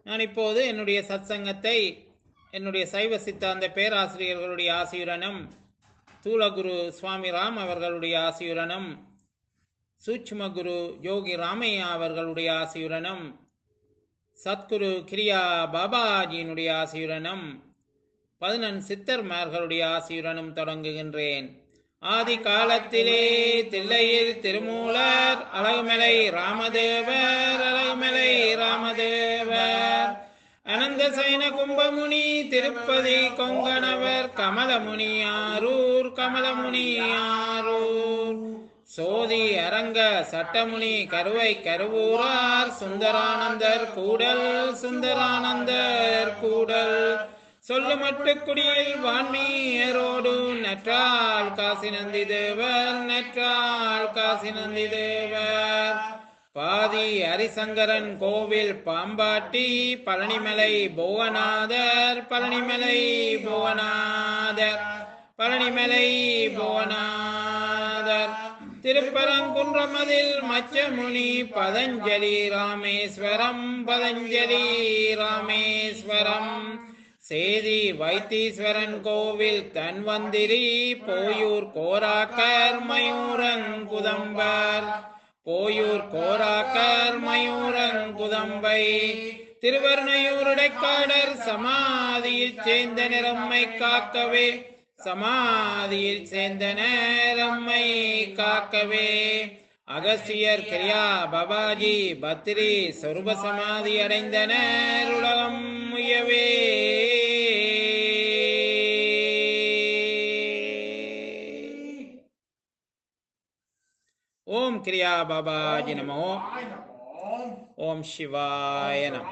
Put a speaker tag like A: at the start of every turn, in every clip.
A: நான் இப்போது என்னுடைய சத்சங்கத்தை என்னுடைய சைவ சித்தாந்த பேராசிரியர்களுடைய ஆசியுடனும் தூலகுரு சுவாமி ராம் அவர்களுடைய ஆசியுடனும் சூட்சும குரு யோகி ராமையா அவர்களுடைய ஆசியுடனும் சத்குரு கிரியா பாபாஜியினுடைய ஆசியுடனும் பதினெண் சித்தர்மார்களுடைய ஆசியுடனும் தொடங்குகின்றேன் ஆதி காலத்திலே தில்லையில் திருமூலர் அழகுமலை ராமதேவர் அழகுமலை ராமதேவர் அனந்த சைன கும்பமுனி திருப்பதி கொங்கணவர் கமலமுனி ஆரூர் கமலமுனி ஆரூர் சோதி அரங்க சட்டமுனி கருவை கருவூரார் சுந்தரானந்தர் கூடல் சுந்தரானந்தர் கூடல் சொல்லு மட்டுக்குடியில் வான்மீரோடு நற்றால் காசி நந்தி தேவர் நற்றால் காசி நந்தி தேவர் பாதி ஹரிசங்கரன் கோவில் பாம்பாட்டி பழனிமலை புவனாதர் பழனிமலை புவனாதர் பழனிமலை புவனாதர் திருப்பரங்குன்றமதில் மச்சமுனி பதஞ்சலி ராமேஸ்வரம் பதஞ்சலி ராமேஸ்வரம் சேதி வைத்தீஸ்வரன் கோவில் தன்வந்திரி போயூர் கோராக்கர் மயூரங்குதம்பர் போயூர் கோராக்கர் மயூரங்குதம்பை திருவர்ணையூருடைக்காடர் சமாதியில் சேர்ந்த நிறம்மை காக்கவே சமாதியில் சேர்ந்த நேரம்மை காக்கவே அகஸ்தியர் கிரியா பபாஜி பத்ரி சொருப சமாதி அடைந்தனர் உலகம் முயவே ஓம் கிரியா பாபாஜி நமோ ஓம் சிவாய நம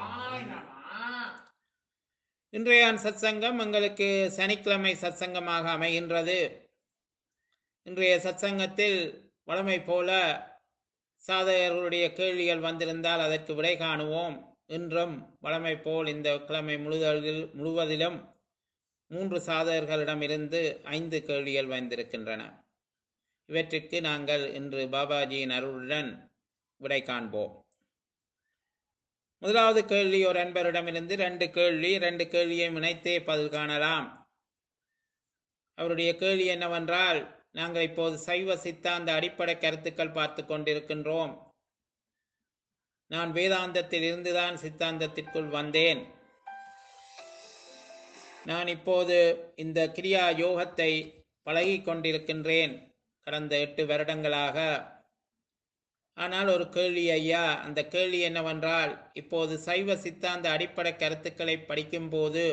A: இன்றைய சத்சங்கம் எங்களுக்கு சனிக்கிழமை சத்சங்கமாக அமைகின்றது இன்றைய சத்சங்கத்தில் வழமை போல சாதகர்களுடைய கேள்விகள் வந்திருந்தால் அதற்கு விடை காணுவோம் இன்றும் வழமை போல் இந்த கிழமை முழுவதில் முழுவதிலும் மூன்று சாதகர்களிடமிருந்து ஐந்து கேள்விகள் வந்திருக்கின்றன இவற்றிற்கு நாங்கள் இன்று பாபாஜியின் அருளுடன் விடை காண்போம் முதலாவது கேள்வி ஒரு அன்பரிடமிருந்து ரெண்டு கேள்வி ரெண்டு கேள்வியை இணைத்தே பதில் காணலாம் அவருடைய கேள்வி என்னவென்றால் நாங்கள் இப்போது சைவ சித்தாந்த அடிப்படை கருத்துக்கள் பார்த்து கொண்டிருக்கின்றோம் நான் வேதாந்தத்தில் இருந்துதான் சித்தாந்தத்திற்குள் வந்தேன் நான் இப்போது இந்த கிரியா யோகத்தை பழகி கொண்டிருக்கின்றேன் கடந்த எட்டு வருடங்களாக ஆனால் ஒரு கேள்வி ஐயா அந்த கேள்வி என்னவென்றால் இப்போது சைவ சித்தாந்த அடிப்படை கருத்துக்களை படிக்கும்போது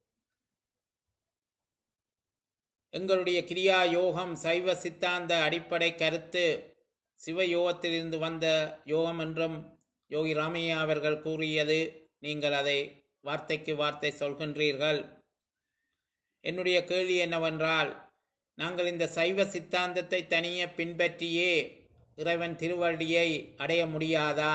A: எங்களுடைய கிரியா யோகம் சைவ சித்தாந்த அடிப்படை கருத்து சிவயோகத்திலிருந்து வந்த யோகம் என்றும் யோகி ராமையா அவர்கள் கூறியது நீங்கள் அதை வார்த்தைக்கு வார்த்தை சொல்கின்றீர்கள் என்னுடைய கேள்வி என்னவென்றால் நாங்கள் இந்த சைவ சித்தாந்தத்தை தனியே பின்பற்றியே இறைவன் திருவடியை அடைய முடியாதா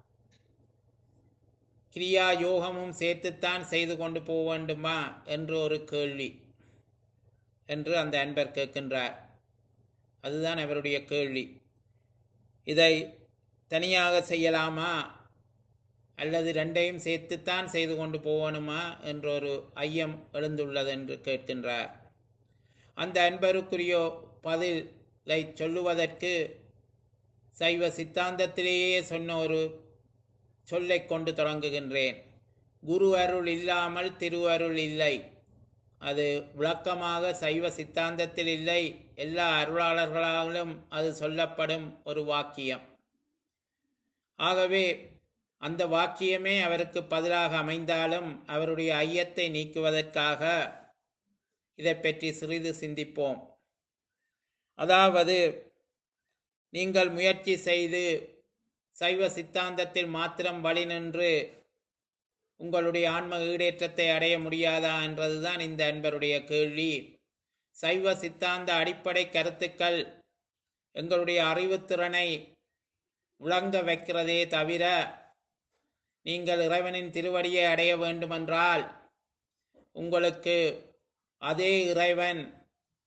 A: கிரியா யோகமும் சேர்த்துத்தான் செய்து கொண்டு போக வேண்டுமா என்று ஒரு கேள்வி என்று அந்த அன்பர் கேட்கின்றார் அதுதான் அவருடைய கேள்வி இதை தனியாக செய்யலாமா அல்லது ரெண்டையும் சேர்த்துத்தான் செய்து கொண்டு போகணுமா என்ற ஒரு ஐயம் எழுந்துள்ளது என்று கேட்கின்றார் அந்த அன்பருக்குரிய பதிலை சொல்லுவதற்கு சைவ சித்தாந்தத்திலேயே சொன்ன ஒரு சொல்லை கொண்டு தொடங்குகின்றேன் குரு அருள் இல்லாமல் திருவருள் இல்லை அது விளக்கமாக சைவ சித்தாந்தத்தில் இல்லை எல்லா அருளாளர்களாலும் அது சொல்லப்படும் ஒரு வாக்கியம் ஆகவே அந்த வாக்கியமே அவருக்கு பதிலாக அமைந்தாலும் அவருடைய ஐயத்தை நீக்குவதற்காக இதை பற்றி சிறிது சிந்திப்போம் அதாவது நீங்கள் முயற்சி செய்து சைவ சித்தாந்தத்தில் மாத்திரம் வழி நின்று உங்களுடைய ஆன்ம ஈடேற்றத்தை அடைய முடியாதா என்றதுதான் இந்த அன்பருடைய கேள்வி சைவ சித்தாந்த அடிப்படை கருத்துக்கள் எங்களுடைய அறிவுத்திறனை விளங்க வைக்கிறதே தவிர நீங்கள் இறைவனின் திருவடியை அடைய வேண்டுமென்றால் உங்களுக்கு அதே இறைவன்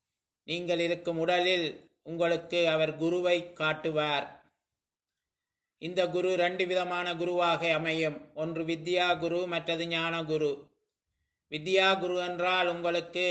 A: நீங்கள் இருக்கும் உடலில் உங்களுக்கு அவர் குருவை காட்டுவார் இந்த குரு ரெண்டு விதமான குருவாக அமையும் ஒன்று வித்யா குரு மற்றது ஞான குரு வித்யா குரு என்றால் உங்களுக்கு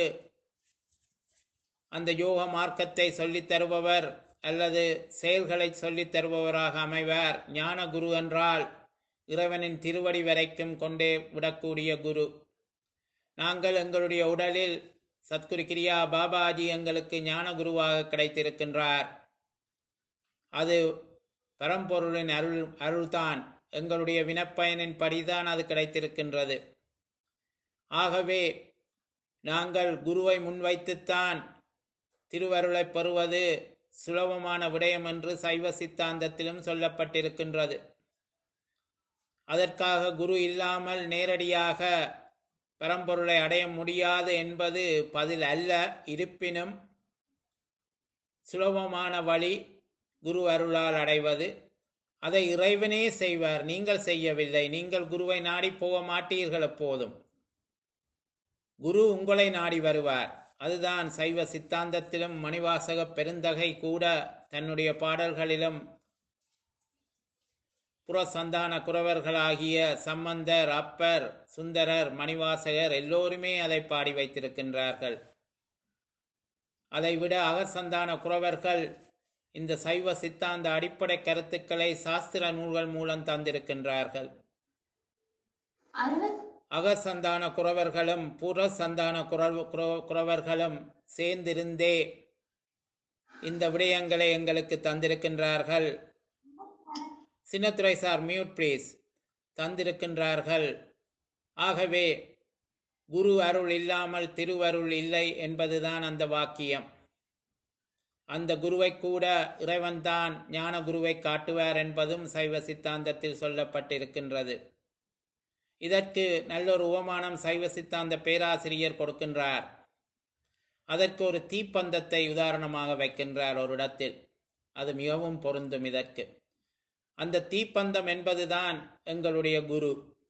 A: அந்த யோக மார்க்கத்தை சொல்லித் தருபவர் அல்லது செயல்களை சொல்லித் தருபவராக அமைவார் ஞான குரு என்றால் இறைவனின் திருவடி வரைக்கும் கொண்டே விடக்கூடிய குரு நாங்கள் எங்களுடைய உடலில் சத்குரு கிரியா பாபாஜி எங்களுக்கு ஞான குருவாக கிடைத்திருக்கின்றார் அது பரம்பொருளின் அருள் அருள்தான் எங்களுடைய வினப்பயனின் படிதான் அது கிடைத்திருக்கின்றது ஆகவே நாங்கள் குருவை முன்வைத்துத்தான் திருவருளை பெறுவது சுலபமான விடயம் என்று சைவ சித்தாந்தத்திலும் சொல்லப்பட்டிருக்கின்றது அதற்காக குரு இல்லாமல் நேரடியாக பரம்பொருளை அடைய முடியாது என்பது பதில் அல்ல இருப்பினும் சுலபமான வழி குரு அருளால் அடைவது அதை இறைவனே செய்வார் நீங்கள் செய்யவில்லை நீங்கள் குருவை நாடி போக மாட்டீர்கள் எப்போதும் குரு உங்களை நாடி வருவார் அதுதான் சைவ சித்தாந்தத்திலும் மணிவாசக பெருந்தகை கூட தன்னுடைய பாடல்களிலும் புறசந்தான குறவர்களாகிய சம்பந்தர் அப்பர் சுந்தரர் மணிவாசகர் எல்லோருமே அதை பாடி வைத்திருக்கின்றார்கள் அதைவிட அகசந்தான குறவர்கள் இந்த சைவ சித்தாந்த அடிப்படை கருத்துக்களை சாஸ்திர நூல்கள் மூலம் தந்திருக்கின்றார்கள்
B: அறுபத்
A: அகசந்தான குறவர்களும் புறசந்தான குறவ குற- குறவர்களும் சேர்ந்திருந்தே இந்த விடயங்களை எங்களுக்கு தந்திருக்கின்றார்கள் சின்னத்துறை சார் மியூட் ப்ளீஸ் தந்திருக்கின்றார்கள் ஆகவே குரு அருள் இல்லாமல் திருவருள் இல்லை என்பதுதான் அந்த வாக்கியம் அந்த குருவை கூட இறைவன்தான் ஞான குருவை காட்டுவார் என்பதும் சைவ சித்தாந்தத்தில் சொல்லப்பட்டிருக்கின்றது இதற்கு நல்லொரு உவமானம் சைவ சித்தாந்த பேராசிரியர் கொடுக்கின்றார் அதற்கு ஒரு தீப்பந்தத்தை உதாரணமாக வைக்கின்றார் ஒரு இடத்தில் அது மிகவும் பொருந்தும் இதற்கு அந்த தீப்பந்தம் என்பதுதான் எங்களுடைய குரு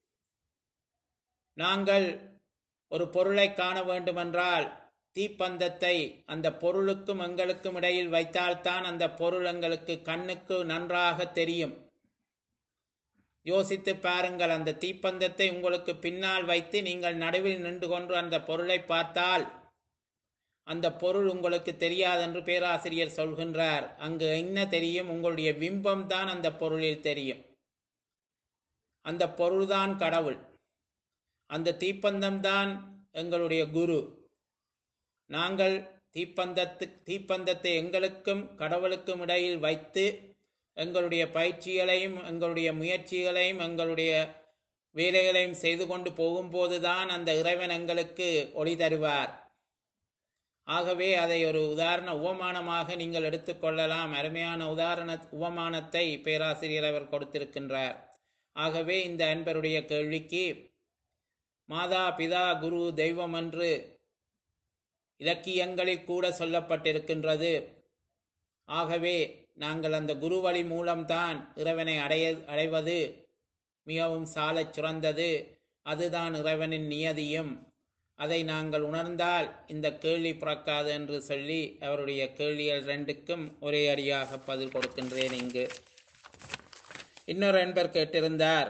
A: நாங்கள் ஒரு பொருளை காண வேண்டுமென்றால் தீப்பந்தத்தை அந்த பொருளுக்கும் எங்களுக்கும் இடையில் வைத்தால்தான் அந்த பொருள் எங்களுக்கு கண்ணுக்கு நன்றாக தெரியும் யோசித்து பாருங்கள் அந்த தீப்பந்தத்தை உங்களுக்கு பின்னால் வைத்து நீங்கள் நடுவில் நின்று கொண்டு அந்த பொருளை பார்த்தால் அந்த பொருள் உங்களுக்கு தெரியாதென்று பேராசிரியர் சொல்கின்றார் அங்கு என்ன தெரியும் உங்களுடைய பிம்பம் தான் அந்த பொருளில் தெரியும் அந்த பொருள்தான் கடவுள் அந்த தீப்பந்தம் தான் எங்களுடைய குரு நாங்கள் தீப்பந்தத்து தீப்பந்தத்தை எங்களுக்கும் கடவுளுக்கும் இடையில் வைத்து எங்களுடைய பயிற்சிகளையும் எங்களுடைய முயற்சிகளையும் எங்களுடைய வேலைகளையும் செய்து கொண்டு போகும்போதுதான் அந்த இறைவன் எங்களுக்கு ஒளி தருவார் ஆகவே அதை ஒரு உதாரண உவமானமாக நீங்கள் எடுத்துக்கொள்ளலாம் அருமையான உதாரண உவமானத்தை பேராசிரியர் அவர் கொடுத்திருக்கின்றார் ஆகவே இந்த அன்பருடைய கேள்விக்கு மாதா பிதா குரு தெய்வம் என்று இலக்கியங்களில் கூட சொல்லப்பட்டிருக்கின்றது ஆகவே நாங்கள் அந்த குரு வழி மூலம்தான் இறைவனை அடைய அடைவது மிகவும் சாலச் சிறந்தது அதுதான் இறைவனின் நியதியும் அதை நாங்கள் உணர்ந்தால் இந்த கேள்வி பிறக்காது என்று சொல்லி அவருடைய கேள்விகள் ரெண்டுக்கும் ஒரே அடியாக பதில் கொடுக்கின்றேன் இங்கு இன்னொரு அன்பர் கேட்டிருந்தார்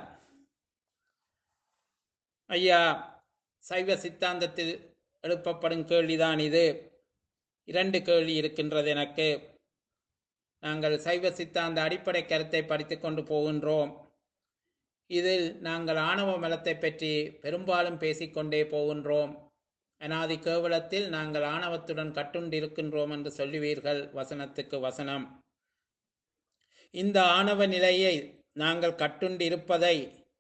A: ஐயா சைவ சித்தாந்தத்தில் எழுப்பப்படும் கேள்விதான் இது இரண்டு கேள்வி இருக்கின்றது எனக்கு நாங்கள் சைவ சித்தாந்த அடிப்படை கருத்தை படித்துக் கொண்டு போகின்றோம் இதில் நாங்கள் ஆணவ மலத்தை பற்றி பெரும்பாலும் பேசிக்கொண்டே போகின்றோம் அனாதி கேவலத்தில் நாங்கள் ஆணவத்துடன் கட்டுண்டிருக்கின்றோம் என்று சொல்லுவீர்கள் வசனத்துக்கு வசனம் இந்த ஆணவ நிலையை நாங்கள் கட்டுண்டு இருப்பதை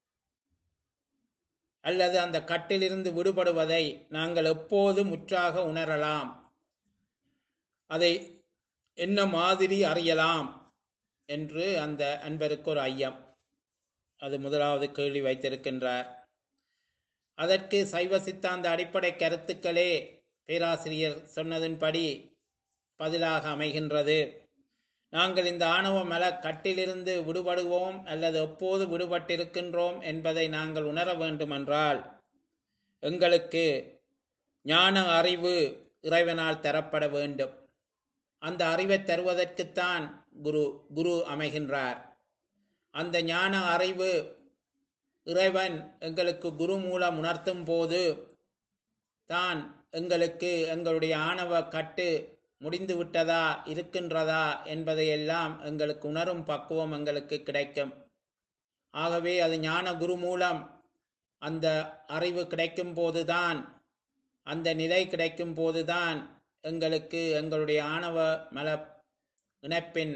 A: அல்லது அந்த கட்டிலிருந்து விடுபடுவதை நாங்கள் எப்போது முற்றாக உணரலாம் அதை என்ன மாதிரி அறியலாம் என்று அந்த அன்பருக்கு ஒரு ஐயம் அது முதலாவது கேள்வி வைத்திருக்கின்றார் அதற்கு சைவ சித்தாந்த அடிப்படை கருத்துக்களே பேராசிரியர் சொன்னதின்படி பதிலாக அமைகின்றது நாங்கள் இந்த ஆணவ மல கட்டிலிருந்து விடுபடுவோம் அல்லது எப்போது விடுபட்டிருக்கின்றோம் என்பதை நாங்கள் உணர வேண்டுமென்றால் எங்களுக்கு ஞான அறிவு இறைவனால் தரப்பட வேண்டும் அந்த அறிவை தருவதற்குத்தான் குரு குரு அமைகின்றார் அந்த ஞான அறிவு இறைவன் எங்களுக்கு குரு மூலம் உணர்த்தும் போது தான் எங்களுக்கு எங்களுடைய ஆணவ கட்டு முடிந்து விட்டதா இருக்கின்றதா என்பதையெல்லாம் எங்களுக்கு உணரும் பக்குவம் எங்களுக்கு கிடைக்கும் ஆகவே அது ஞான குரு மூலம் அந்த அறிவு கிடைக்கும் போதுதான் அந்த நிலை கிடைக்கும் போதுதான் எங்களுக்கு எங்களுடைய ஆணவ மல இணைப்பின்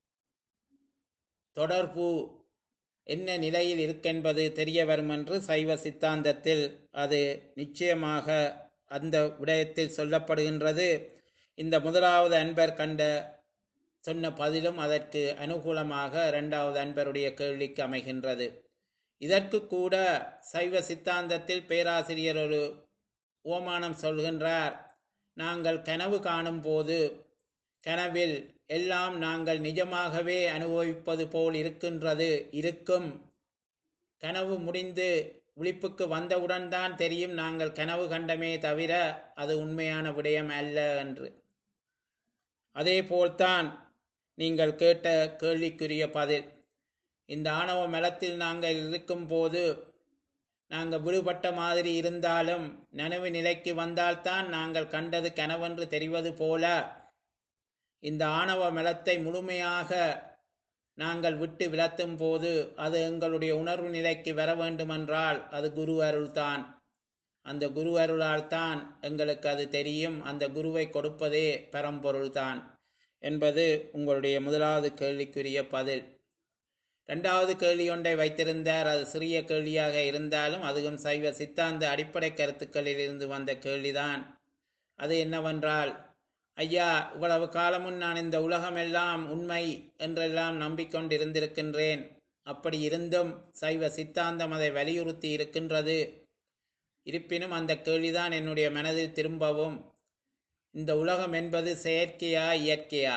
A: தொடர்பு என்ன நிலையில் இருக்கென்பது தெரிய வரும் என்று சைவ சித்தாந்தத்தில் அது நிச்சயமாக அந்த விடயத்தில் சொல்லப்படுகின்றது இந்த முதலாவது அன்பர் கண்ட சொன்ன பதிலும் அதற்கு அனுகூலமாக இரண்டாவது அன்பருடைய கேள்விக்கு அமைகின்றது இதற்கு கூட சைவ சித்தாந்தத்தில் பேராசிரியர் ஒரு ஓமானம் சொல்கின்றார் நாங்கள் கனவு காணும் போது கனவில் எல்லாம் நாங்கள் நிஜமாகவே அனுபவிப்பது போல் இருக்கின்றது இருக்கும் கனவு முடிந்து விழிப்புக்கு வந்தவுடன் தான் தெரியும் நாங்கள் கனவு கண்டமே தவிர அது உண்மையான விடயம் அல்ல என்று அதே போல்தான் நீங்கள் கேட்ட கேள்விக்குரிய பதில் இந்த ஆணவ மலத்தில் நாங்கள் இருக்கும் போது நாங்கள் விடுபட்ட மாதிரி இருந்தாலும் நனவு நிலைக்கு வந்தால்தான் நாங்கள் கண்டது கனவென்று தெரிவது போல இந்த ஆணவ மலத்தை முழுமையாக நாங்கள் விட்டு விலத்தும் போது அது எங்களுடைய உணர்வு நிலைக்கு வர வேண்டுமென்றால் அது குரு அருள்தான் அந்த குரு அருளால் தான் எங்களுக்கு அது தெரியும் அந்த குருவை கொடுப்பதே பரம்பொருள்தான் என்பது உங்களுடைய முதலாவது கேள்விக்குரிய பதில் இரண்டாவது கேள்வி ஒன்றை வைத்திருந்தார் அது சிறிய கேள்வியாக இருந்தாலும் அதுவும் சைவ சித்தாந்த அடிப்படை கருத்துக்களில் இருந்து வந்த கேள்விதான் அது என்னவென்றால் ஐயா இவ்வளவு காலமும் நான் இந்த உலகமெல்லாம் உண்மை என்றெல்லாம் நம்பிக்கொண்டிருந்திருக்கின்றேன் அப்படி இருந்தும் சைவ சித்தாந்தம் அதை வலியுறுத்தி இருக்கின்றது இருப்பினும் அந்த கேள்விதான் என்னுடைய மனதில் திரும்பவும் இந்த உலகம் என்பது செயற்கையா இயற்கையா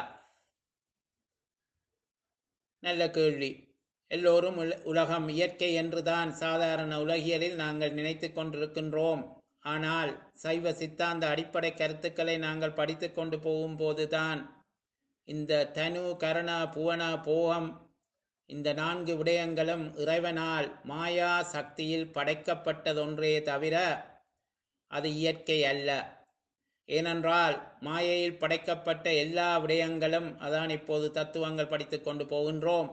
A: நல்ல கேள்வி எல்லோரும் உல- உலகம் இயற்கை என்றுதான் சாதாரண உலகியலில் நாங்கள் நினைத்து கொண்டிருக்கின்றோம் ஆனால் சைவ சித்தாந்த அடிப்படை கருத்துக்களை நாங்கள் படித்து கொண்டு போகும்போதுதான் இந்த தனு கரண புவன போகம் இந்த நான்கு விடயங்களும் இறைவனால் மாயா சக்தியில் படைக்கப்பட்டதொன்றே தவிர அது இயற்கை அல்ல ஏனென்றால் மாயையில் படைக்கப்பட்ட எல்லா விடயங்களும் அதான் இப்போது தத்துவங்கள் படித்துக் கொண்டு போகின்றோம்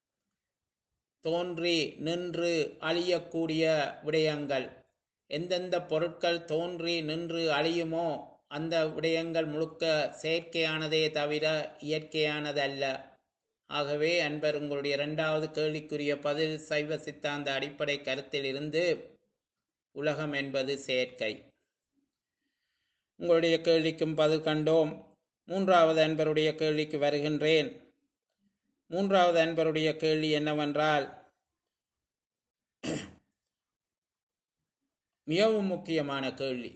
A: தோன்றி நின்று அழியக்கூடிய விடயங்கள் எந்தெந்த பொருட்கள் தோன்றி நின்று அழியுமோ அந்த விடயங்கள் முழுக்க செயற்கையானதே தவிர இயற்கையானதல்ல ஆகவே அன்பர் உங்களுடைய இரண்டாவது கேள்விக்குரிய பதில் சைவ சித்தாந்த அடிப்படை கருத்தில் இருந்து உலகம் என்பது செயற்கை உங்களுடைய கேள்விக்கும் பதில் கண்டோம் மூன்றாவது அன்பருடைய கேள்விக்கு வருகின்றேன் மூன்றாவது அன்பருடைய கேள்வி என்னவென்றால் மிகவும் முக்கியமான கேள்வி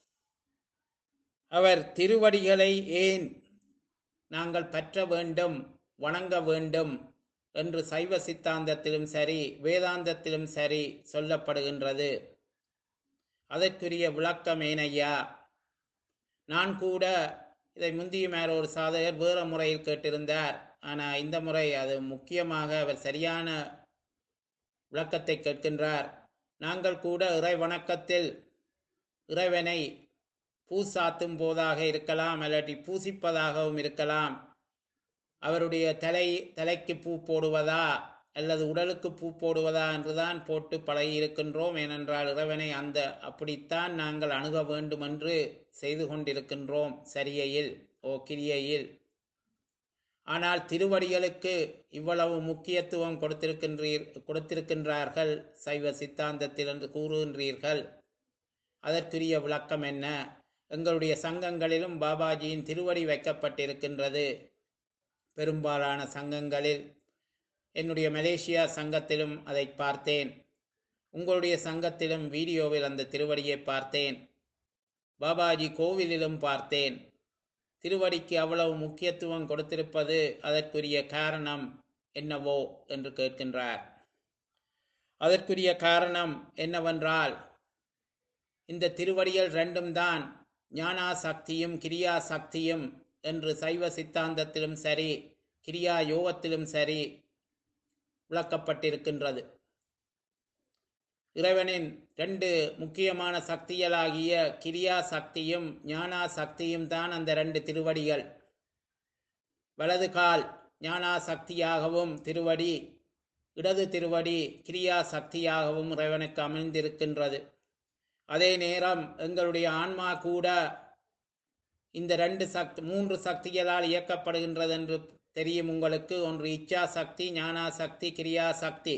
A: அவர் திருவடிகளை ஏன் நாங்கள் பற்ற வேண்டும் வணங்க வேண்டும் என்று சைவ சித்தாந்தத்திலும் சரி வேதாந்தத்திலும் சரி சொல்லப்படுகின்றது அதற்குரிய விளக்கம் ஏனையா நான் கூட இதை முந்திய மேல ஒரு சாதகர் வேறு முறையில் கேட்டிருந்தார் ஆனால் இந்த முறை அது முக்கியமாக அவர் சரியான விளக்கத்தை கேட்கின்றார் நாங்கள் கூட இறை வணக்கத்தில் இறைவனை பூசாத்தும் போதாக இருக்கலாம் இல்லாட்டி பூசிப்பதாகவும் இருக்கலாம் அவருடைய தலை தலைக்கு பூ போடுவதா அல்லது உடலுக்கு பூ போடுவதா என்றுதான் போட்டு பழகி இருக்கின்றோம் ஏனென்றால் இறைவனை அந்த அப்படித்தான் நாங்கள் அணுக வேண்டும் என்று செய்து கொண்டிருக்கின்றோம் சரியையில் ஓ கிரியையில் ஆனால் திருவடிகளுக்கு இவ்வளவு முக்கியத்துவம் கொடுத்திருக்கின்றீர் கொடுத்திருக்கின்றார்கள் சைவ சித்தாந்தத்தில் என்று கூறுகின்றீர்கள் அதற்குரிய விளக்கம் என்ன எங்களுடைய சங்கங்களிலும் பாபாஜியின் திருவடி வைக்கப்பட்டிருக்கின்றது பெரும்பாலான சங்கங்களில் என்னுடைய மலேசியா சங்கத்திலும் அதை பார்த்தேன் உங்களுடைய சங்கத்திலும் வீடியோவில் அந்த திருவடியை பார்த்தேன் பாபாஜி கோவிலிலும் பார்த்தேன் திருவடிக்கு அவ்வளவு முக்கியத்துவம் கொடுத்திருப்பது அதற்குரிய காரணம் என்னவோ என்று கேட்கின்றார் அதற்குரிய காரணம் என்னவென்றால் இந்த திருவடிகள் ரெண்டும் தான் ஞானா சக்தியும் கிரியா சக்தியும் என்று சைவ சித்தாந்தத்திலும் சரி கிரியா யோகத்திலும் சரி விளக்கப்பட்டிருக்கின்றது இறைவனின் ரெண்டு முக்கியமான சக்திகளாகிய கிரியா சக்தியும் ஞானா சக்தியும் தான் அந்த ரெண்டு திருவடிகள் வலது கால் ஞானா சக்தியாகவும் திருவடி இடது திருவடி கிரியா சக்தியாகவும் இறைவனுக்கு அமைந்திருக்கின்றது அதே நேரம் எங்களுடைய ஆன்மா கூட இந்த ரெண்டு சக்தி மூன்று சக்திகளால் இயக்கப்படுகின்றது என்று தெரியும் உங்களுக்கு ஒன்று இச்சா சக்தி ஞானா சக்தி கிரியா சக்தி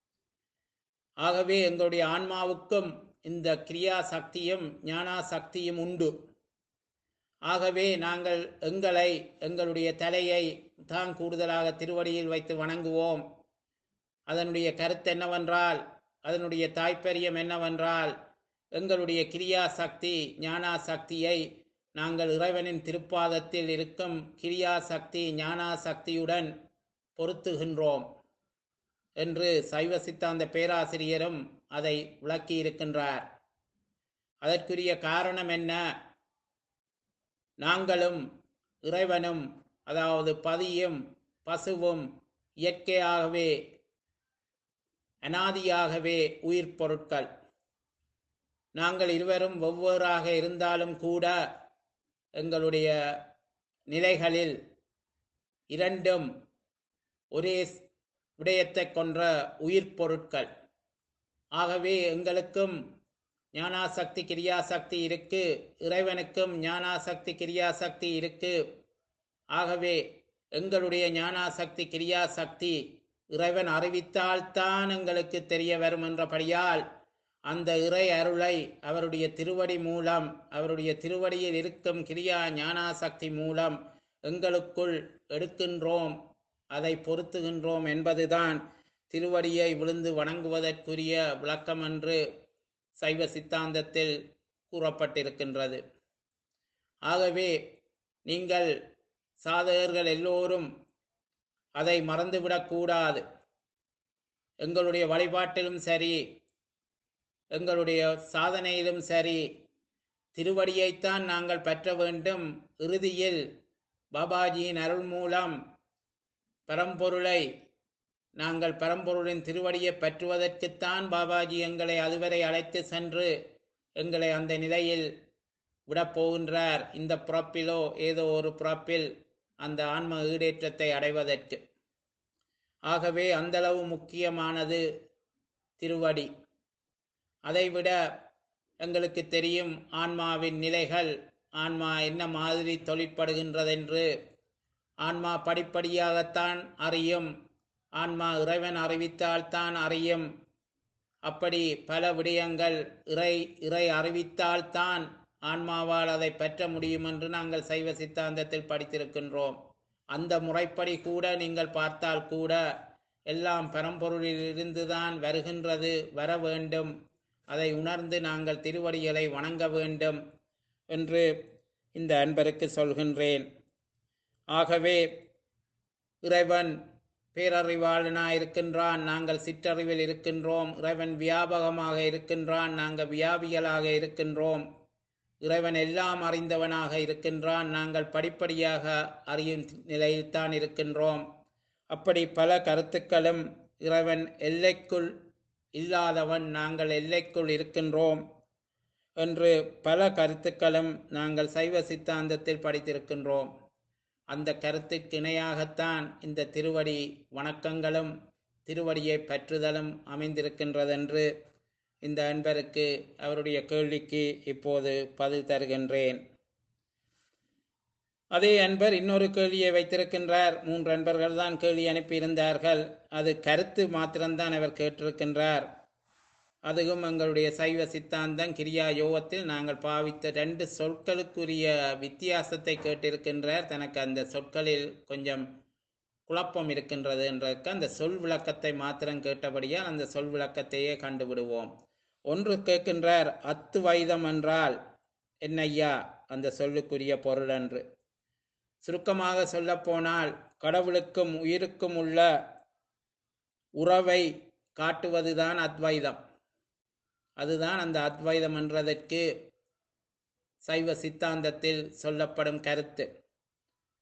A: ஆகவே எங்களுடைய ஆன்மாவுக்கும் இந்த கிரியா சக்தியும் ஞானா சக்தியும் உண்டு ஆகவே நாங்கள் எங்களை எங்களுடைய தலையை தான் கூடுதலாக திருவடியில் வைத்து வணங்குவோம் அதனுடைய கருத்து என்னவென்றால் அதனுடைய தாய்ப்பரியம் என்னவென்றால் எங்களுடைய கிரியா சக்தி ஞானா சக்தியை நாங்கள் இறைவனின் திருப்பாதத்தில் இருக்கும் கிரியா சக்தி ஞானா சக்தியுடன் பொருத்துகின்றோம் என்று சைவ சித்தாந்த பேராசிரியரும் அதை விளக்கி இருக்கின்றார் அதற்குரிய காரணம் என்ன நாங்களும் இறைவனும் அதாவது பதியும் பசுவும் இயற்கையாகவே அனாதியாகவே உயிர் பொருட்கள் நாங்கள் இருவரும் வெவ்வேறாக இருந்தாலும் கூட எங்களுடைய நிலைகளில் இரண்டும் ஒரே விடயத்தை கொன்ற உயிர் பொருட்கள் ஆகவே எங்களுக்கும் ஞானாசக்தி கிரியாசக்தி இருக்கு இறைவனுக்கும் ஞானாசக்தி கிரியாசக்தி இருக்கு ஆகவே எங்களுடைய ஞானாசக்தி கிரியாசக்தி இறைவன் அறிவித்தால்தான் எங்களுக்கு தெரிய வரும் என்றபடியால் அந்த இறை அருளை அவருடைய திருவடி மூலம் அவருடைய திருவடியில் இருக்கும் கிரியா ஞானாசக்தி மூலம் எங்களுக்குள் எடுக்கின்றோம் அதை பொருத்துகின்றோம் என்பதுதான் திருவடியை விழுந்து வணங்குவதற்குரிய விளக்கம் என்று சைவ சித்தாந்தத்தில் கூறப்பட்டிருக்கின்றது ஆகவே நீங்கள் சாதகர்கள் எல்லோரும் அதை மறந்துவிடக்கூடாது எங்களுடைய வழிபாட்டிலும் சரி எங்களுடைய சாதனையிலும் சரி திருவடியைத்தான் நாங்கள் பெற்ற வேண்டும் இறுதியில் பாபாஜியின் அருள் மூலம் பரம்பொருளை நாங்கள் பரம்பொருளின் திருவடியை பற்றுவதற்குத்தான் பாபாஜி எங்களை அதுவரை அழைத்து சென்று எங்களை அந்த நிலையில் விடப்போகின்றார் இந்த புறப்பிலோ ஏதோ ஒரு புறப்பில் அந்த ஆன்ம ஈடேற்றத்தை அடைவதற்கு ஆகவே அந்தளவு முக்கியமானது திருவடி அதைவிட எங்களுக்கு தெரியும் ஆன்மாவின் நிலைகள் ஆன்மா என்ன மாதிரி தொழிற்படுகின்றதென்று ஆன்மா படிப்படியாகத்தான் அறியும் ஆன்மா இறைவன் அறிவித்தால்தான் அறியும் அப்படி பல விடயங்கள் இறை இறை அறிவித்தால்தான் ஆன்மாவால் அதை பெற்ற முடியும் என்று நாங்கள் சைவ சித்தாந்தத்தில் படித்திருக்கின்றோம் அந்த முறைப்படி கூட நீங்கள் பார்த்தால் கூட எல்லாம் பரம்பொருளில் இருந்துதான் வருகின்றது வர வேண்டும் அதை உணர்ந்து நாங்கள் திருவடிகளை வணங்க வேண்டும் என்று இந்த அன்பருக்கு சொல்கின்றேன் ஆகவே இறைவன் பேரறிவாளனாக இருக்கின்றான் நாங்கள் சிற்றறிவில் இருக்கின்றோம் இறைவன் வியாபகமாக இருக்கின்றான் நாங்கள் வியாபிகளாக இருக்கின்றோம் இறைவன் எல்லாம் அறிந்தவனாக இருக்கின்றான் நாங்கள் படிப்படியாக அறியும் நிலையில்தான் இருக்கின்றோம் அப்படி பல கருத்துக்களும் இறைவன் எல்லைக்குள் இல்லாதவன் நாங்கள் எல்லைக்குள் இருக்கின்றோம் என்று பல கருத்துக்களும் நாங்கள் சைவ சித்தாந்தத்தில் படித்திருக்கின்றோம் அந்த கருத்துக்கு இணையாகத்தான் இந்த திருவடி வணக்கங்களும் திருவடியை பற்றுதலும் அமைந்திருக்கின்றதென்று இந்த அன்பருக்கு அவருடைய கேள்விக்கு இப்போது பதில் தருகின்றேன் அதே அன்பர் இன்னொரு கேள்வியை வைத்திருக்கின்றார் மூன்று அன்பர்கள் தான் கேள்வி அனுப்பியிருந்தார்கள் அது கருத்து மாத்திரம்தான் அவர் கேட்டிருக்கின்றார் அதுவும் எங்களுடைய சைவ சித்தாந்தம் கிரியா யோகத்தில் நாங்கள் பாவித்த ரெண்டு சொற்களுக்குரிய வித்தியாசத்தை கேட்டிருக்கின்றார் தனக்கு அந்த சொற்களில் கொஞ்சம் குழப்பம் இருக்கின்றது என்றதுக்கு அந்த சொல் விளக்கத்தை மாத்திரம் கேட்டபடியால் அந்த சொல் விளக்கத்தையே கண்டுவிடுவோம் ஒன்று கேட்கின்றார் அத்து வைதம் என்றால் என்னையா அந்த சொல்லுக்குரிய பொருள் என்று சுருக்கமாக சொல்லப்போனால் கடவுளுக்கும் உயிருக்கும் உள்ள உறவை காட்டுவதுதான் அத்வைதம் அதுதான் அந்த அத்வைதம் என்றதற்கு சைவ சித்தாந்தத்தில் சொல்லப்படும் கருத்து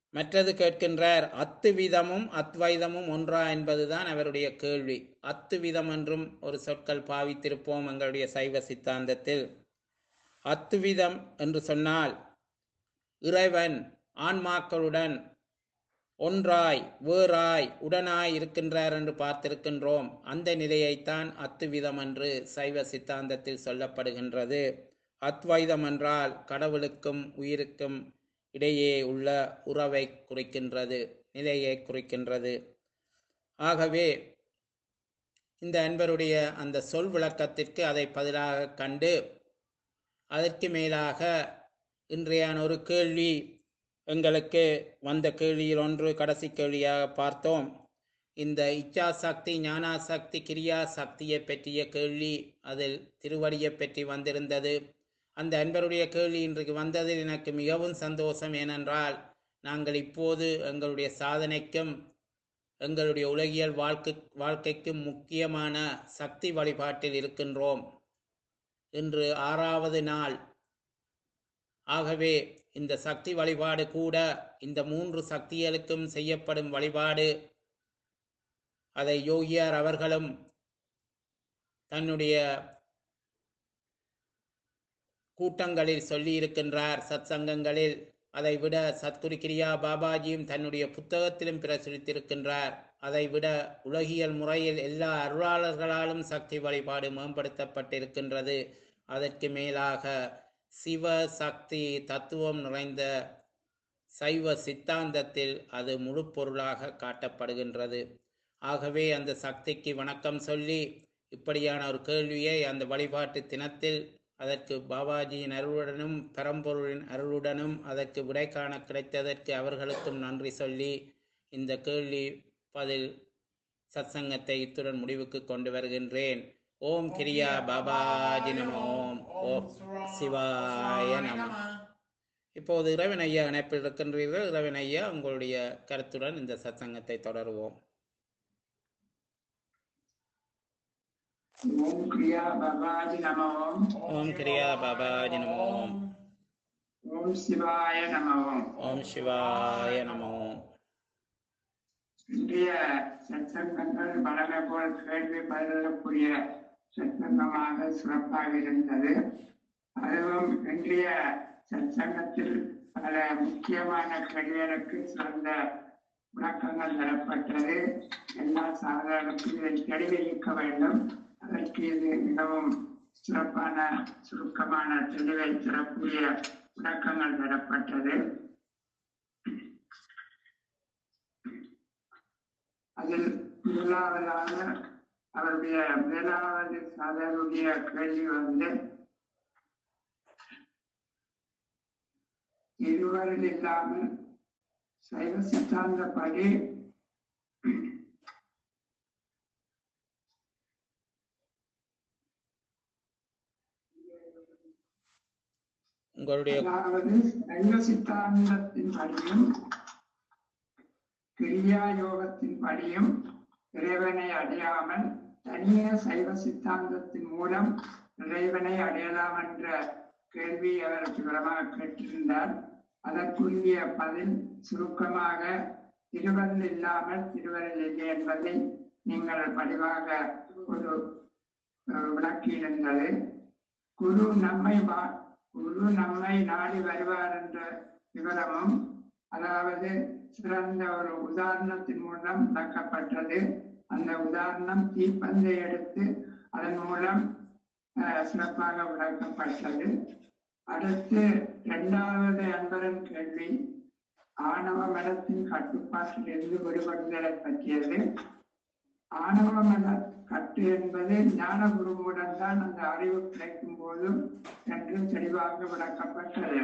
A: மற்றது கேட்கின்றார் அத்து வீதமும் அத்வைதமும் ஒன்றா என்பதுதான் அவருடைய கேள்வி அத்து வீதம் என்றும் ஒரு சொற்கள் பாவித்திருப்போம் எங்களுடைய சைவ சித்தாந்தத்தில் அத்துவிதம் என்று சொன்னால் இறைவன் ஆன்மாக்களுடன் ஒன்றாய் வேறாய் உடனாய் இருக்கின்றார் என்று பார்த்திருக்கின்றோம் அந்த நிலையைத்தான் அத்துவிதம் என்று சைவ சித்தாந்தத்தில் சொல்லப்படுகின்றது அத்வைதம் என்றால் கடவுளுக்கும் உயிருக்கும் இடையே உள்ள உறவை குறிக்கின்றது நிலையை குறிக்கின்றது ஆகவே இந்த அன்பருடைய அந்த சொல் விளக்கத்திற்கு அதை பதிலாக கண்டு அதற்கு மேலாக இன்றையான ஒரு கேள்வி எங்களுக்கு வந்த கேள்வியில் ஒன்று கடைசி கேள்வியாக பார்த்தோம் இந்த இச்சா சக்தி ஞானா சக்தி கிரியா சக்தியை பற்றிய கேள்வி அதில் திருவடியை பற்றி வந்திருந்தது அந்த அன்பருடைய கேள்வி இன்றைக்கு வந்ததில் எனக்கு மிகவும் சந்தோஷம் ஏனென்றால் நாங்கள் இப்போது எங்களுடைய சாதனைக்கும் எங்களுடைய உலகியல் வாழ்க்கை வாழ்க்கைக்கும் முக்கியமான சக்தி வழிபாட்டில் இருக்கின்றோம் இன்று ஆறாவது நாள் ஆகவே இந்த சக்தி வழிபாடு கூட இந்த மூன்று சக்திகளுக்கும் செய்யப்படும் வழிபாடு அதை யோகியார் அவர்களும் தன்னுடைய கூட்டங்களில் சொல்லி இருக்கின்றார் சத் சங்கங்களில் அதை விட சத்குரு கிரியா பாபாஜியும் தன்னுடைய புத்தகத்திலும் பிரசுரித்திருக்கின்றார் அதை விட உலகியல் முறையில் எல்லா அருளாளர்களாலும் சக்தி வழிபாடு மேம்படுத்தப்பட்டிருக்கின்றது அதற்கு மேலாக சிவ சக்தி தத்துவம் நிறைந்த சைவ சித்தாந்தத்தில் அது முழு பொருளாக காட்டப்படுகின்றது ஆகவே அந்த சக்திக்கு வணக்கம் சொல்லி இப்படியான ஒரு கேள்வியை அந்த வழிபாட்டு தினத்தில் அதற்கு பாபாஜியின் அருளுடனும் பரம்பொருளின் அருளுடனும் அதற்கு விடை காண கிடைத்ததற்கு அவர்களுக்கும் நன்றி சொல்லி இந்த கேள்வி பதில் சத்சங்கத்தை இத்துடன் முடிவுக்கு கொண்டு வருகின்றேன் ஓம் கிரியா பாபாஜி நம ஓம் ஓம் சிவாய நம இப்போது இறைவன் ஐயா இணைப்பில் இருக்கின்றீர்கள் இறைவன் ஐயா உங்களுடைய கருத்துடன் இந்த சத்சங்கத்தை தொடருவோம்
B: ஓம் கிரியா பாபாஜி நம ஓம்
A: ஓம் கிரியா பாபாஜி நம ஓம்
B: ஓம் சிவாய நம ஓம்
A: ஓம் சிவாய நம ஓம்
B: இன்றைய சத்சங்கங்கள் வளமை போல் கேள்வி பதிலக்கூடிய சத்சங்கமாக சிறப்பாக இருந்தது அதுவும் இன்றைய சத்சங்கத்தில் பல முக்கியமான கேள்விகளுக்கு சிறந்த விளக்கங்கள் தரப்பட்டது எல்லா சாதகருக்கும் இதை தெளிவிக்க வேண்டும் அதற்கு இது மிகவும் சிறப்பான சுருக்கமான தெளிவை தரக்கூடிய விளக்கங்கள் தரப்பட்டது அதில் முதலாவதாக அவருடைய முதலாவது சாதனுடைய கேள்வி வந்து இருவரில் இல்லாமல் சைவ சித்தாந்தப்படி
A: உங்களுடைய
B: அதாவது சைவ சித்தாந்தத்தின் படியும் கிரியா யோகத்தின் படியும் இறைவனை அடையாமல் தனிய சைவ சித்தாந்தத்தின் மூலம் இறைவனை அடையலாம் என்ற கேள்வி அவர் விவரமாக கேட்டிருந்தார் அதற்குரிய பதில் சுருக்கமாக திருவருள் இல்லாமல் திருவருள் இல்லை என்பதை நீங்கள் பதிவாக ஒரு அஹ், விளக்கியிருந்தது குரு நம்மை வா- குரு நம்மை நாடி வருவார் என்ற விவரமும் அதாவது சிறந்த ஒரு உதாரணத்தின் மூலம் விளக்கப்பட்டது அந்த உதாரணம் தீப்பந்தை எடுத்து அதன் மூலம் அஹ், சிறப்பாக விளக்கப்பட்டது அடுத்து இரண்டாவது அன்பரின் கேள்வி ஆணவ மனத்தின் கட்டுப்பாட்டில் இருந்து விடுபடுதலை பற்றியது ஆணவ மன கட்டு என்பது ஞான குருவுடன் தான் அந்த அறிவு கிடைக்கும் போதும் என்று தெளிவாக விளக்கப்பட்டது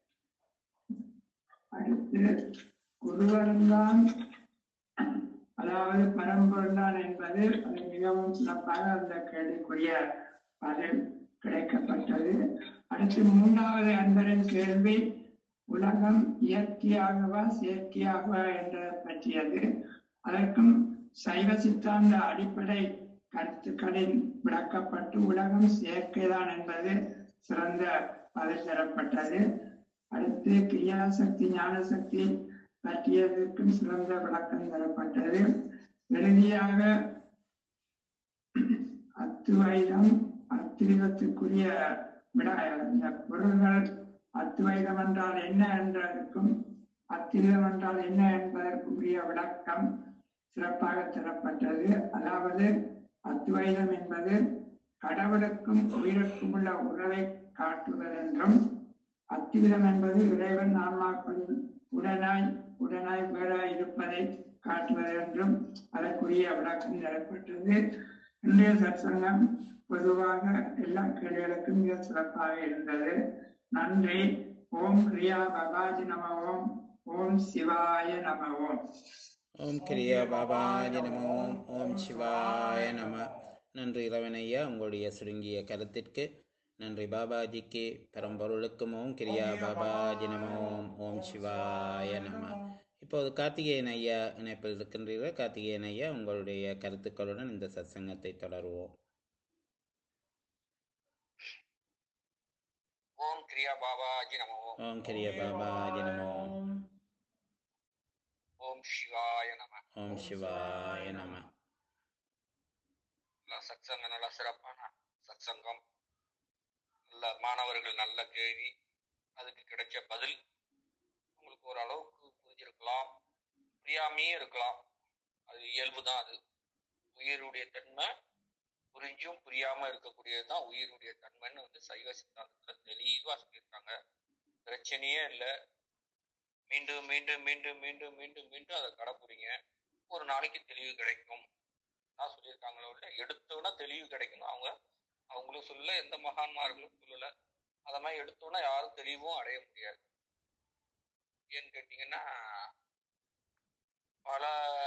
B: அடுத்து குருவருந்தான் அதாவது பரம்பொருள்தான் என்பது அது மிகவும் சிறப்பாக அந்த கேள்விக்குரிய பதில் கிடைக்கப்பட்டது அடுத்து மூன்றாவது அன்பரின் கேள்வி உலகம் இயற்கையாகவா செயற்கையாகவா என்ற பற்றியது அதற்கும் சைவ சித்தாந்த அடிப்படை கருத்துக்களில் விளக்கப்பட்டு உலகம் செயற்கைதான் என்பது சிறந்த பதில் தரப்பட்டது அடுத்து கிரியாசக்தி ஞானசக்தி பற்றியதற்கும் சிறந்த விளக்கம் தரப்பட்டது இறுதியாக அத்துவைதம் அத்திரிவத்துக்குரிய விட இந்த பொருள்கள் அத்துவைதம் என்றால் என்ன என்றதற்கும் அத்திரிதம் என்றால் என்ன என்பதற்குரிய விளக்கம் சிறப்பாக தரப்பட்டது அதாவது அத்வைதம் என்பது கடவுளுக்கும் உயிருக்கும் உள்ள உறவை காட்டுவது என்றும் அத்திவிதம் என்பது இறைவன் ஆன்மாக்களின் உடனாய் உடனாய் வேறாய் இருப்பதை காட்டுவது என்றும் அதற்குரிய விளக்கம் தரப்பட்டது இன்றைய சற்சங்கம் பொதுவாக எல்லா கேள்விகளுக்கும் மிக சிறப்பாக இருந்தது நன்றி ஓம் கிரியா பபாஜி நம ஓம் ஓம் சிவாய நம ஓம்
A: ஓம் கிரியா பாபாஜி நம ஓம் ஓம் சிவாய நம நன்றி இறைவனையா உங்களுடைய சுருங்கிய கருத்திற்கு நன்றி பாபாஜிக்கு பரம்பொருளுக்கும் ஓம் கிரியா பாபாஜி நம ஓம் ஓம் சிவாய நம இப்போது கார்த்திகேயன் ஐயா இணைப்பில் இருக்கின்றீர்கள் கார்த்திகேயன் ஐயா உங்களுடைய கருத்துக்களுடன் இந்த சத்சங்கத்தை தொடருவோம்
C: ஓம் கிரியா பாபாஜி நமோ
A: ஓம் கிரியா பாபாஜி நம ஓம்
C: ஓம் சிவாய நம
A: ஓம் சிவாய நம
C: சத்சங்கம் நல்ல சிறப்பான சத்சங்கம் நல்ல மாணவர்கள் நல்ல கேள்வி அதுக்கு கிடைச்ச பதில் உங்களுக்கு ஓரளவுக்கு புரிஞ்சிருக்கலாம் புரியாமையே இருக்கலாம் அது இயல்பு தான் அது உயிருடைய தன்மை புரிஞ்சும் புரியாம இருக்கக்கூடியது தான் உயிருடைய தன்மைன்னு வந்து சைவ சித்தாந்தத்துல தெளிவா சொல்லியிருக்காங்க பிரச்சனையே இல்லை மீண்டும் மீண்டும் மீண்டும் மீண்டும் மீண்டும் மீண்டும் அதை கடைப்புறீங்க ஒரு நாளைக்கு தெளிவு கிடைக்கும் நான் சொல்லியிருக்காங்களோ இல்லை எடுத்தோன்னா தெளிவு கிடைக்கும் அவங்க அவங்களும் சொல்லல எந்த மகான்மார்களும் சொல்லல அத மாதிரி எடுத்தோன்னா யாரும் தெளிவும் அடைய முடியாது ஏன்னு கேட்டீங்கன்னா பல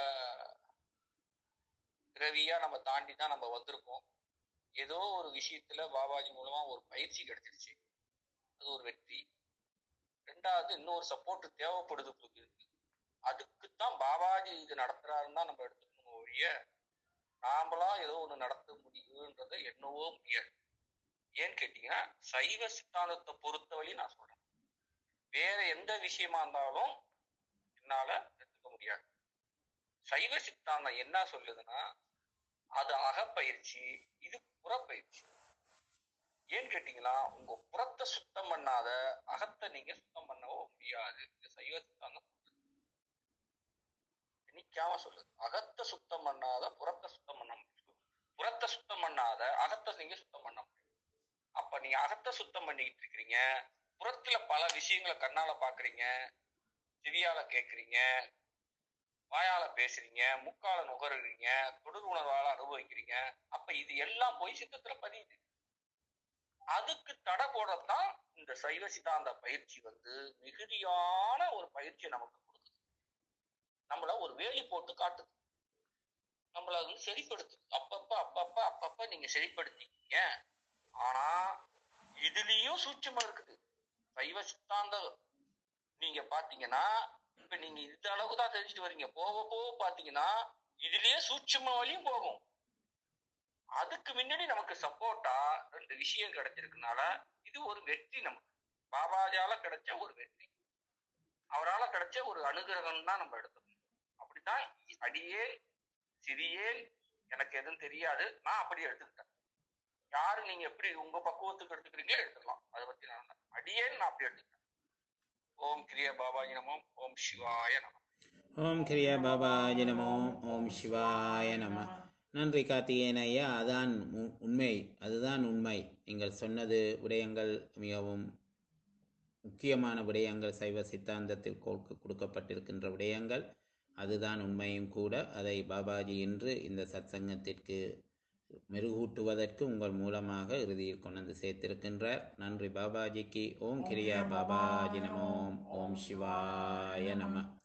C: பிறவியா நம்ம தாண்டி தான் நம்ம வந்திருக்கோம் ஏதோ ஒரு விஷயத்துல பாபாஜி மூலமா ஒரு பயிற்சி கிடைச்சிருச்சு அது ஒரு வெற்றி ரெண்டாவது இன்னொரு சப்போர்ட் தேவைப்படுது இருக்கு அதுக்குத்தான் பாபாஜி இது நடத்துறாருன்னு தான் நம்ம எடுத்துக்கணும் ஒழிய நாமளா ஏதோ ஒண்ணு நடத்த முடியுன்றதை என்னவோ முடியாது ஏன்னு கேட்டீங்கன்னா சைவ சித்தாந்தத்தை பொறுத்தவழி நான் சொல்றேன் வேற எந்த விஷயமா இருந்தாலும் என்னால எடுத்துக்க முடியாது சைவ சித்தாந்தம் என்ன சொல்லுதுன்னா அது அகப்பயிற்சி இது புறப்பயிற்சி ஏன்னு கேட்டீங்கன்னா உங்க புறத்தை சுத்தம் பண்ணாத அகத்தை நீங்க சுத்தம் பண்ணவோ முடியாது இந்த சைவ சித்தாந்தம் நிக்காம சொல்லுது அகத்தை சுத்தம் பண்ணாத புறத்தை சுத்தம் பண்ண முடியும் புறத்தை சுத்தம் பண்ணாத அகத்தை நீங்க சுத்தம் பண்ண முடியும் அப்ப நீங்க அகத்தை சுத்தம் பண்ணிக்கிட்டு இருக்கிறீங்க புறத்துல பல விஷயங்களை கண்ணால பாக்குறீங்க செவியால கேக்குறீங்க வாயால பேசுறீங்க மூக்கால நுகருறீங்க தொடர் உணர்வால அனுபவிக்கிறீங்க அப்ப இது எல்லாம் பொய் சித்தத்துல பதியுது அதுக்கு தடை போடத்தான் இந்த சைவ சித்தாந்த பயிற்சி வந்து மிகுதியான ஒரு பயிற்சியை நமக்கு கொடுக்குது நம்மள ஒரு வேலி போட்டு காட்டுது நம்மள அது வந்து சரிப்படுத்துது அப்பப்ப அப்பப்ப அப்பப்ப நீங்க சரிப்படுத்திக்கீங்க ஆனா இதுலயும் சூட்சமா இருக்குது சைவ சித்தாந்த நீங்க பாத்தீங்கன்னா இப்ப நீங்க இந்த அளவுக்கு தான் தெரிஞ்சுட்டு வரீங்க போக போக பாத்தீங்கன்னா இதுலயே சூட்சம வழியும் போகும் அதுக்கு முன்னாடி நமக்கு சப்போர்ட்டா ரெண்டு விஷயம் கிடைச்சிருக்கனால இது ஒரு வெற்றி நமக்கு பாபாஜால கிடைச்ச ஒரு வெற்றி அவரால கிடைச்ச ஒரு அனுகிரகம் தான் நம்ம எடுத்துக்கணும் அப்படித்தான் அடியே சிறியே எனக்கு எதுவும் தெரியாது நான் அப்படி எடுத்துக்கிட்டேன் யாரு நீங்க எப்படி உங்க பக்குவத்துக்கு எடுத்துக்கிறீங்களோ எடுத்துக்கலாம் அதை பத்தி நான் அடியே நான் அப்படி எடுத்துக்கிட்டேன் ஓம் கிரியா பாபாஜி நமோம் ஓம் சிவாய நம
A: ஓம் கிரியா பாபாஜி நமோ ஓம் சிவாய நம நன்றி கார்த்திகேயன் ஐயா அதான் உ- உண்மை அதுதான் உண்மை நீங்கள் சொன்னது விடயங்கள் மிகவும் முக்கியமான விடயங்கள் சைவ சித்தாந்தத்தில் கொடுக்க- கொடுக்கப்பட்டிருக்கின்ற விடயங்கள் அதுதான் உண்மையும் கூட அதை பாபாஜி இன்று இந்த சத்சங்கத்திற்கு மெருகூட்டுவதற்கு உங்கள் மூலமாக இறுதியில் கொண்டு வந்து சேர்த்திருக்கின்றார் நன்றி பாபாஜிக்கு ஓம் கிரியா பாபாஜி நமோம் ஓம் சிவாய நம